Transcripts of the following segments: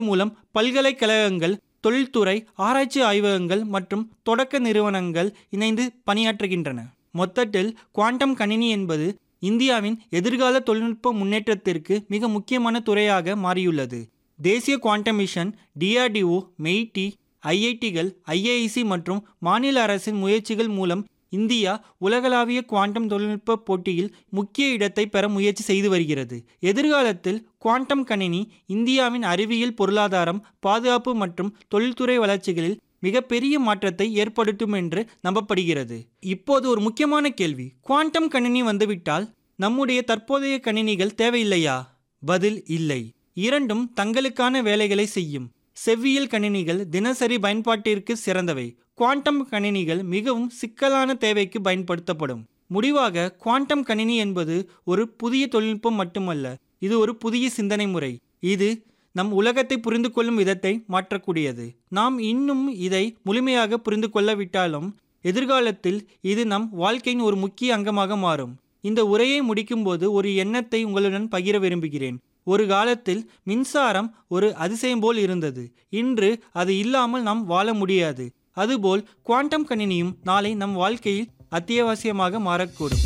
மூலம் பல்கலைக்கழகங்கள் தொழில்துறை ஆராய்ச்சி ஆய்வகங்கள் மற்றும் தொடக்க நிறுவனங்கள் இணைந்து பணியாற்றுகின்றன மொத்தத்தில் குவாண்டம் கணினி என்பது இந்தியாவின் எதிர்கால தொழில்நுட்ப முன்னேற்றத்திற்கு மிக முக்கியமான துறையாக மாறியுள்ளது தேசிய குவாண்டம் மிஷன் டிஆர்டிஓ மெய்டி ஐஐடிகள் ஐஏஐசி மற்றும் மாநில அரசின் முயற்சிகள் மூலம் இந்தியா உலகளாவிய குவாண்டம் தொழில்நுட்ப போட்டியில் முக்கிய இடத்தை பெற முயற்சி செய்து வருகிறது எதிர்காலத்தில் குவாண்டம் கணினி இந்தியாவின் அறிவியல் பொருளாதாரம் பாதுகாப்பு மற்றும் தொழில்துறை வளர்ச்சிகளில் மிகப்பெரிய மாற்றத்தை ஏற்படுத்தும் என்று நம்பப்படுகிறது இப்போது ஒரு முக்கியமான கேள்வி குவாண்டம் கணினி வந்துவிட்டால் நம்முடைய தற்போதைய கணினிகள் தேவையில்லையா பதில் இல்லை இரண்டும் தங்களுக்கான வேலைகளை செய்யும் செவ்வியல் கணினிகள் தினசரி பயன்பாட்டிற்கு சிறந்தவை குவாண்டம் கணினிகள் மிகவும் சிக்கலான தேவைக்கு பயன்படுத்தப்படும் முடிவாக குவாண்டம் கணினி என்பது ஒரு புதிய தொழில்நுட்பம் மட்டுமல்ல இது ஒரு புதிய சிந்தனை முறை இது நம் உலகத்தை புரிந்து கொள்ளும் விதத்தை மாற்றக்கூடியது நாம் இன்னும் இதை முழுமையாக புரிந்து கொள்ளவிட்டாலும் எதிர்காலத்தில் இது நம் வாழ்க்கையின் ஒரு முக்கிய அங்கமாக மாறும் இந்த உரையை முடிக்கும்போது ஒரு எண்ணத்தை உங்களுடன் பகிர விரும்புகிறேன் ஒரு காலத்தில் மின்சாரம் ஒரு அதிசயம் போல் இருந்தது இன்று அது இல்லாமல் நாம் வாழ முடியாது அதுபோல் குவாண்டம் கணினியும் நாளை நம் வாழ்க்கையில் அத்தியாவசியமாக மாறக்கூடும்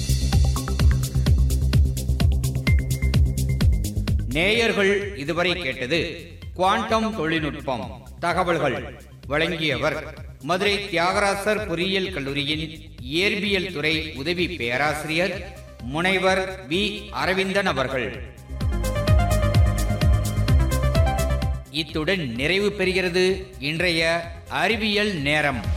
நேயர்கள் இதுவரை கேட்டது குவாண்டம் தொழில்நுட்பம் தகவல்கள் வழங்கியவர் மதுரை தியாகராசர் பொறியியல் கல்லூரியின் இயற்பியல் துறை உதவி பேராசிரியர் முனைவர் வி அரவிந்தன் அவர்கள் இத்துடன் நிறைவு பெறுகிறது இன்றைய அறிவியல் நேரம்